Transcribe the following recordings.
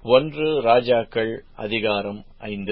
ஒன்று ராஜாக்கள் அதிகாரம் ஐந்து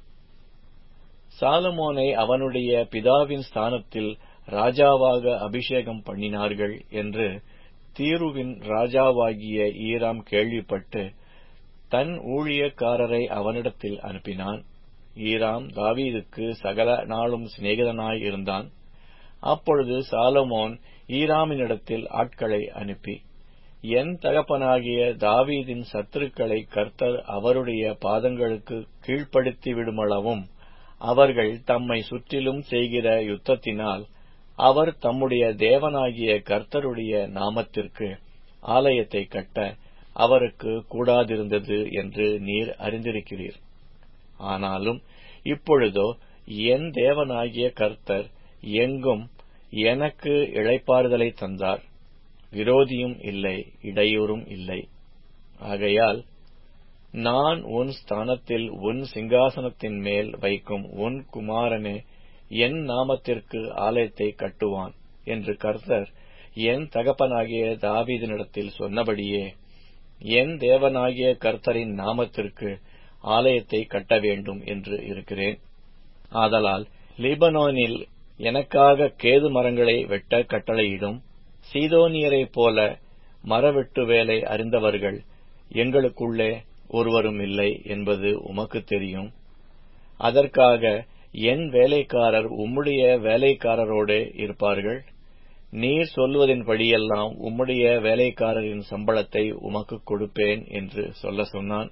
சாலமோனை அவனுடைய பிதாவின் ஸ்தானத்தில் ராஜாவாக அபிஷேகம் பண்ணினார்கள் என்று தீருவின் ராஜாவாகிய ஈராம் கேள்விப்பட்டு தன் ஊழியக்காரரை அவனிடத்தில் அனுப்பினான் ஈராம் தாவீதுக்கு சகல நாளும் சிநேகிதனாய் இருந்தான் அப்பொழுது சாலமோன் ஈராமினிடத்தில் ஆட்களை அனுப்பி என் தகப்பனாகிய தாவீதின் சத்துருக்களை கர்த்தர் அவருடைய பாதங்களுக்கு கீழ்ப்படுத்தி விடுமளவும் அவர்கள் தம்மை சுற்றிலும் செய்கிற யுத்தத்தினால் அவர் தம்முடைய தேவனாகிய கர்த்தருடைய நாமத்திற்கு ஆலயத்தை கட்ட அவருக்கு கூடாதிருந்தது என்று நீர் அறிந்திருக்கிறீர் ஆனாலும் இப்பொழுதோ என் தேவனாகிய கர்த்தர் எங்கும் எனக்கு இளைப்பாறுதலை தந்தார் விரோதியும் இல்லை இடையூறும் இல்லை ஆகையால் நான் உன் ஸ்தானத்தில் உன் சிங்காசனத்தின் மேல் வைக்கும் உன் குமாரனே என் நாமத்திற்கு ஆலயத்தை கட்டுவான் என்று கர்த்தர் என் தகப்பனாகிய தாவீதினிடத்தில் சொன்னபடியே என் தேவனாகிய கர்த்தரின் நாமத்திற்கு ஆலயத்தை கட்ட வேண்டும் என்று இருக்கிறேன் ஆதலால் லிபனோனில் எனக்காக கேது மரங்களை வெட்ட கட்டளையிடும் சீதோனியரைப் போல மரவெட்டு வேலை அறிந்தவர்கள் எங்களுக்குள்ளே ஒருவரும் இல்லை என்பது உமக்கு தெரியும் அதற்காக என் வேலைக்காரர் உம்முடைய வேலைக்காரரோடே இருப்பார்கள் நீர் சொல்வதின்படியெல்லாம் உம்முடைய வேலைக்காரரின் சம்பளத்தை உமக்கு கொடுப்பேன் என்று சொல்ல சொன்னான்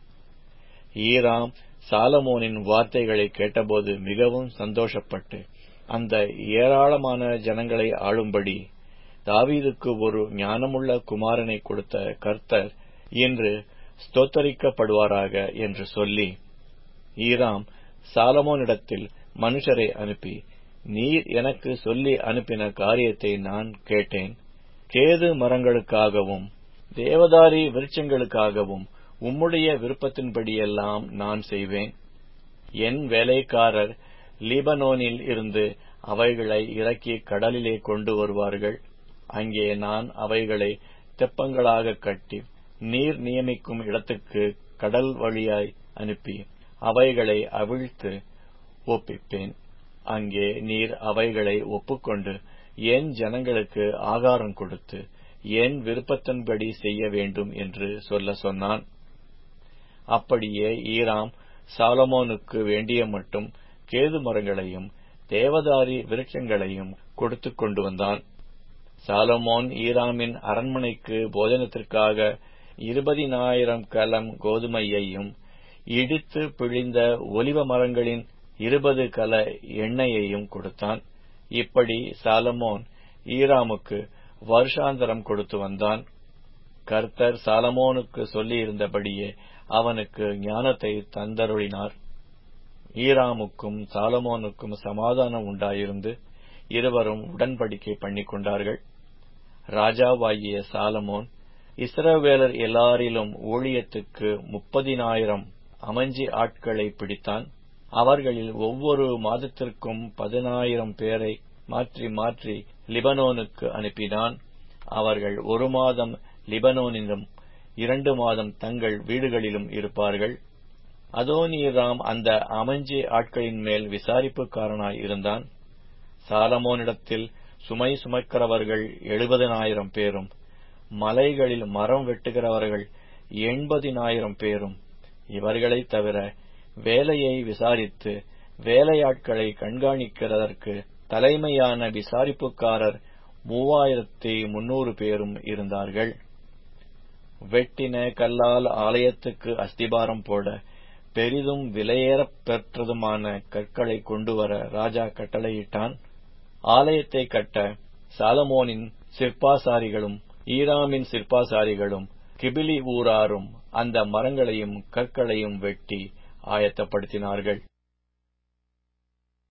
ஈராம் சாலமோனின் வார்த்தைகளை கேட்டபோது மிகவும் சந்தோஷப்பட்டு அந்த ஏராளமான ஜனங்களை ஆளும்படி தாவீதுக்கு ஒரு ஞானமுள்ள குமாரனை கொடுத்த கர்த்தர் இன்று ஸ்தோத்தரிக்கப்படுவாராக என்று சொல்லி ஈராம் சாலமோனிடத்தில் மனுஷரை அனுப்பி நீர் எனக்கு சொல்லி அனுப்பின காரியத்தை நான் கேட்டேன் கேது மரங்களுக்காகவும் தேவதாரி விருட்சங்களுக்காகவும் உம்முடைய விருப்பத்தின்படியெல்லாம் நான் செய்வேன் என் வேலைக்காரர் லீபனோனில் இருந்து அவைகளை இறக்கி கடலிலே கொண்டு வருவார்கள் அங்கே நான் அவைகளை தெப்பங்களாக கட்டி நீர் நியமிக்கும் இடத்துக்கு கடல் வழியாய் அனுப்பி அவைகளை அவிழ்த்து ஒப்பிப்பேன் அங்கே நீர் அவைகளை ஒப்புக்கொண்டு என் ஜனங்களுக்கு ஆகாரம் கொடுத்து என் விருப்பத்தின்படி செய்ய வேண்டும் என்று சொல்ல சொன்னான் அப்படியே ஈராம் சாலமோனுக்கு வேண்டிய மட்டும் கேது மரங்களையும் தேவதாரி விருட்சங்களையும் கொடுத்து கொண்டு வந்தான் சாலமோன் ஈராமின் அரண்மனைக்கு போஜனத்திற்காக இருபதினாயிரம் கலம் கோதுமையையும் இடித்து பிழிந்த ஒலிவ மரங்களின் இருபது கல எண்ணெயையும் கொடுத்தான் இப்படி சாலமோன் ஈராமுக்கு வருஷாந்தரம் கொடுத்து வந்தான் கர்த்தர் சாலமோனுக்கு சொல்லியிருந்தபடியே அவனுக்கு ஞானத்தை தந்தருளினார் ஈராமுக்கும் சாலமோனுக்கும் சமாதானம் உண்டாயிருந்து இருவரும் உடன்படிக்கை பண்ணிக் கொண்டார்கள் ராஜாவாகிய சாலமோன் இஸ்ரவேலர் எல்லாரிலும் ஊழியத்துக்கு முப்பதினாயிரம் அமைஞ்சி ஆட்களை பிடித்தான் அவர்களில் ஒவ்வொரு மாதத்திற்கும் பதினாயிரம் பேரை மாற்றி மாற்றி லிபனோனுக்கு அனுப்பினான் அவர்கள் ஒரு மாதம் லிபனோனிலும் இரண்டு மாதம் தங்கள் வீடுகளிலும் இருப்பார்கள் அதோனிராம் அந்த அமைஞ்சி ஆட்களின் மேல் விசாரிப்புக்காரனாய் இருந்தான் சாலமோனிடத்தில் சுமை சுமக்கிறவர்கள் எழுபதனாயிரம் பேரும் மலைகளில் மரம் வெட்டுகிறவர்கள் எண்பதினாயிரம் பேரும் இவர்களைத் தவிர வேலையை விசாரித்து வேலையாட்களை கண்காணிக்கிறதற்கு தலைமையான விசாரிப்புக்காரர் மூவாயிரத்தி முன்னூறு பேரும் இருந்தார்கள் வெட்டின கல்லால் ஆலயத்துக்கு அஸ்திபாரம் போட பெரிதும் விலையேறப் பெற்றதுமான கற்களை கொண்டுவர ராஜா கட்டளையிட்டான் ஆலயத்தை கட்ட சாலமோனின் சிற்பாசாரிகளும் ஈராமின் சிற்பாசாரிகளும் கிபிலி ஊராரும் அந்த மரங்களையும் கற்களையும் வெட்டி ஆயத்தப்படுத்தினார்கள்